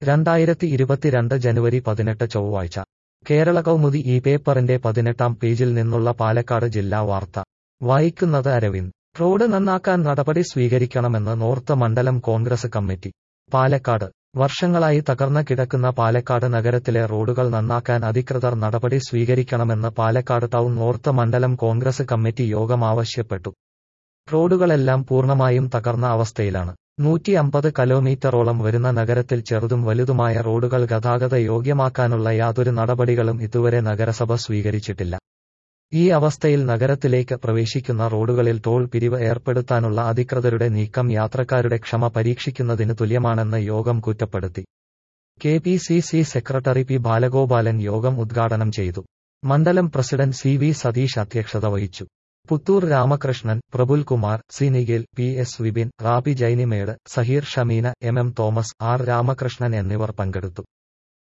രണ്ടായിരത്തി ഇരുപത്തിരണ്ട് ജനുവരി പതിനെട്ട് ചൊവ്വാഴ്ച കേരള കൗമുദി ഈ പേപ്പറിന്റെ പതിനെട്ടാം പേജിൽ നിന്നുള്ള പാലക്കാട് ജില്ലാ വാർത്ത വായിക്കുന്നത് അരവിന്ദ് റോഡ് നന്നാക്കാൻ നടപടി സ്വീകരിക്കണമെന്ന് നോർത്ത് മണ്ഡലം കോൺഗ്രസ് കമ്മിറ്റി പാലക്കാട് വർഷങ്ങളായി തകർന്ന കിടക്കുന്ന പാലക്കാട് നഗരത്തിലെ റോഡുകൾ നന്നാക്കാൻ അധികൃതർ നടപടി സ്വീകരിക്കണമെന്ന് പാലക്കാട് ടൗൺ നോർത്ത് മണ്ഡലം കോൺഗ്രസ് കമ്മിറ്റി യോഗം ആവശ്യപ്പെട്ടു റോഡുകളെല്ലാം പൂർണ്ണമായും തകർന്ന അവസ്ഥയിലാണ് നൂറ്റി അമ്പത് കിലോമീറ്ററോളം വരുന്ന നഗരത്തിൽ ചെറുതും വലുതുമായ റോഡുകൾ ഗതാഗത യോഗ്യമാക്കാനുള്ള യാതൊരു നടപടികളും ഇതുവരെ നഗരസഭ സ്വീകരിച്ചിട്ടില്ല ഈ അവസ്ഥയിൽ നഗരത്തിലേക്ക് പ്രവേശിക്കുന്ന റോഡുകളിൽ ടോൾ പിരിവ് ഏർപ്പെടുത്താനുള്ള അധികൃതരുടെ നീക്കം യാത്രക്കാരുടെ ക്ഷമ പരീക്ഷിക്കുന്നതിന് തുല്യമാണെന്ന് യോഗം കുറ്റപ്പെടുത്തി K P C C secretary P Balagopalan യോഗം ഉദ്ഘാടനം ചെയ്തു മണ്ഡലം പ്രസിഡന്റ് സി വി സതീഷ് അധ്യക്ഷത വഹിച്ചു Puthur Ramakrishnan Prabulkumar C Nikhil P S Vipin Rabi Jainimedu Saheer Shameena M M Thomas R Ramakrishnan എന്നിവർ പങ്കെടുത്തു